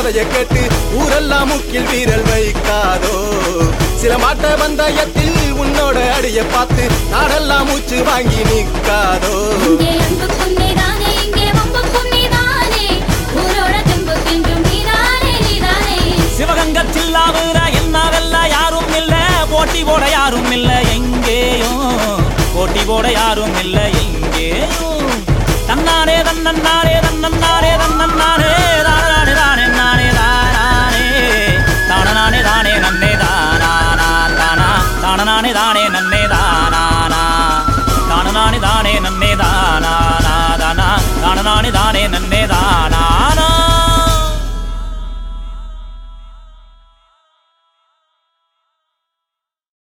கதையை கேட்டு ஊரெல்லாம் முக்கில் வீரல் வைக்காதோ சில மாட்ட பந்தயத்தில் உன்னோட அடிய பார்த்து நாடெல்லாம் மூச்சு வாங்கி நிற்காதோ இங்கே அன்புக்கும் நீதானே, இங்கே வம்புக்கும் நீதானே. ஊரோட தெம்புக்கென்றும் நீதானே, நீதானே. சிவகங்க சில்லாவுல என்னவெல்ல யாரும் இல்ல போட்டி போட யாரும் இல்ல எங்கேயும் போட்டி போட யாரும் இல்ல எங்கேயும் தன்னானே தன்னன்னானே தன்னன்னானே தன்னன்னானே தானே தானே நானே தானே தானே தானே நன்னே தானா தானா தானே தானே நன்னே தானா தானே தானே நன்னே தானா தானா தானே தானே நன்னே தானா